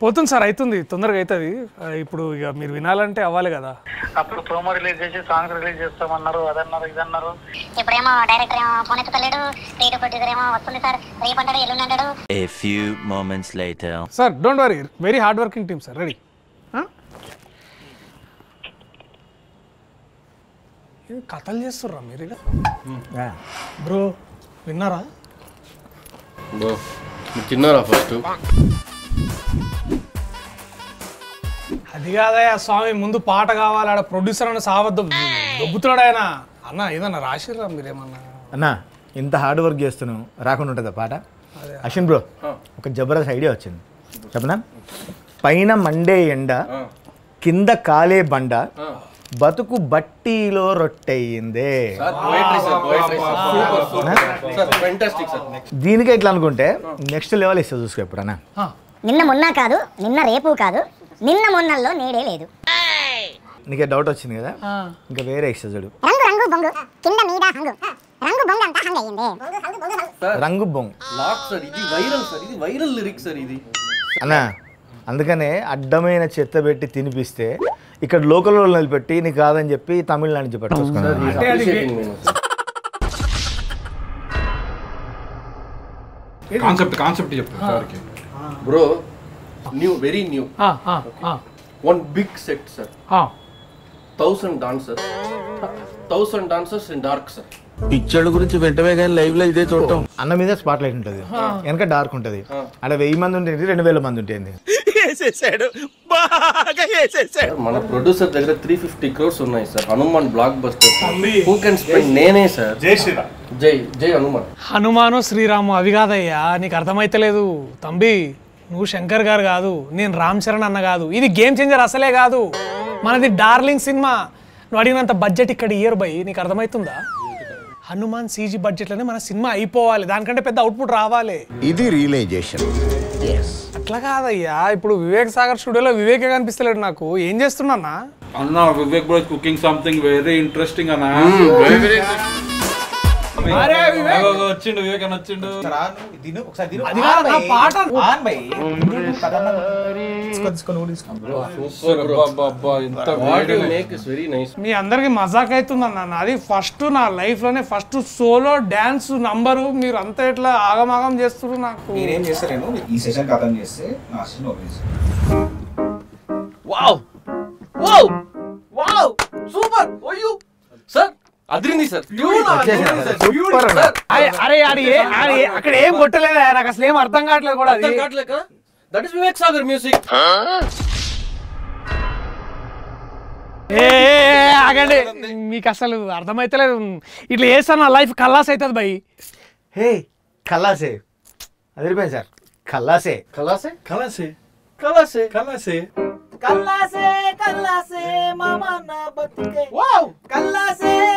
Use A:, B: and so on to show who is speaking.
A: పోతుంది సార్ అవుతుంది తొందరగా అవుతుంది ఆ, ఇప్పుడు ఇక మీరు వినాలంటే అవ్వాలి కదా
B: అప్పుడు ప్రోమో రిలీజ్ చేసి సాంగ్స్ రిలీజ్ చేస్తామన్నారు అదన్నారు ఇదన్నారు
C: ఇప్పుడేమో డైరెక్టర్ ఏమో ఫోన్ ఎత్తుతలేడు క్రియేటివ్ ప్రొడ్యూసర్ ఏమో వస్తుంది సార్ రేపు అంటాడు ఎల్లుండి అంటాడు
D: A few moments later.
A: Sir don't worry very hard working team sir ready కథలు చేస్తుర్రా మీరు ఇక బ్రో విన్నారా
E: బ్రో మీరు తిన్నారా ఫస్ట్
A: అది కాదయ్యా స్వామి ముందు పాట కావాలి ఆడ ప్రొడ్యూసర్ అని సావద్దు దొబ్బుతున్నాడు ఆయన అన్న ఏదన్నా రాసిర్రా మీరేమన్నా
F: అన్న ఇంత హార్డ్ వర్క్ చేస్తున్నావు రాకుండా ఉంటుందా పాట అశ్విన్ బ్రో ఒక జబర్దస్త్ ఐడియా వచ్చింది చెప్పనా పైన మండే ఎండ కింద కాలే బండ బతుకు బట్టీలో రొట్టెయ్యిందే
E: sir poetry sir poetry sir super super sir fantastic sir
F: దీనికే ఇట్లా అనుకుంటే నెక్స్ట్ లెవెల్ ఇస్తా చూసుకో ఎప్పుడన్నా
C: నిన్న మొన్న కాదు నిన్న రేపు కాదు నిన్న మొన్నల్లో నేడే లేదు
F: నీకే డౌట్ వచ్చింది కదా ఇంకా వేరే ఇస్తా చూడు
C: రంగు రంగు బొంగు కింద మీద హంగు రంగు బొంగు అంతా హంగ్ అయ్యింది
F: రంగు బొంగ్
E: లాక్ సార్ ఇది వైరల్ సార్ ఇది వైరల్ లిరిక్ సార్ ఇది
F: అన్న అందుకనే అడ్డమైన చెత్త పెట్టి తినిపిస్తే ఇక్కడ లోకల్ వాళ్ళు నిలబెట్టి నీకు కాదని చెప్పి తమిళనాడు నుంచి పట్టుకొసుకున్నాను
A: అంటే అది
E: Appreciating నేను సార్.
G: కాన్సెప్ట్ కాన్సెప్ట్ చెప్పు సార్కి
E: bro new very new
A: ah, ah, ah,
E: one big set sir
A: ah.
E: Thousand dancer thousand dancers in dark sir
D: పిక్చర్ల గురించి వెంటనే కానీ లైవ్ లో ఇదే చూడటం
F: అన్న మీద స్పాట్ లైట్ ఉంటుంది వెనక డార్క్ ఉంటుంది అక్కడ వెయ్యి మంది ఉంటుంది రెండు వేల మంది ఉంటుంది
E: సార్, మన ప్రొడ్యూసర్ దగ్గర త్రీ ఫిఫ్టీ క్రోర్స్ ఉన్నాయి sir Hanuman blockbuster who can spend నేనే సార్ జై శ్రీరామ్ జై జై హనుమాన్
A: హనుమాను శ్రీరాము అవి కాదయ్యా నీకు అర్థమైతలేదు తంబి నువ్వు శంకర్ గారు కాదు నేను రామ్ చరణ్ అన్న కాదు ఇది గేమ్ చేంజర్ అసలే కాదు మనది డార్లింగ్ సినిమా నువ్వు అడిగినంత బడ్జెట్ ఇక్కడ ఇయర్ బై నీకు అర్థమవుతుందా హనుమాన్ సీజీ బడ్జెట్లోనే మన సినిమా అయిపోవాలి దానికంటే పెద్ద అవుట్పుట్ రావాలి
D: ఇది రియలైజేషన్
A: అట్లా కాదయ్యా ఇప్పుడు వివేక్ సాగర్ స్టూడియోలో వివేకే కనిపిస్తలేడు నాకు ఏం చేస్తున్నా
G: అన్న Vivek bro cooking something very interesting అన్న
A: అరే వివేక్
G: వచ్చిండు వివేక్ అని వచ్చిండు
A: అది కాదు నా పాట
G: ఇంత
E: what you make is very nice
A: మీ అందరికి మజాక్ అవుతుందన్న నాది ఫస్ట్ నా లైఫ్ లోనే ఫస్ట్ సోలో డాన్స్ నంబరు మీరు అంతా ఇట్లా ఆగమాగం చేస్తున్నారు నాకు
H: నేనేం చేస్తాను ఈ సెషన్ ఖతం చేస్తే నా assistant open
E: wow wow wow super OU sir అదిరింది సార్
F: సూపర్ అన్న
A: అరే అరే ఆడి ఏ- ఆడి ఏ- అక్కడ ఏం కొట్టలేదా నాకు అసలు ఏం అర్థం కావట్లేదు కూడా అది
E: that is Vivek Sagar music
A: ఏ ఏ, ఏ, ఆగండి మీకు అసలు అర్థమైతలేదు ఇట్లా చేస్తా నా లైఫ్ కల్లాస్ అవుతుంది బై
F: హే కల్లాసే అదిరిపోయింది సార్ కల్లాసే
E: కలాసే
G: కలాసే
E: కలాసే
G: కలాసే
H: కల్లాసే కల్లాసే మామ నా బతుకే కల్లాసే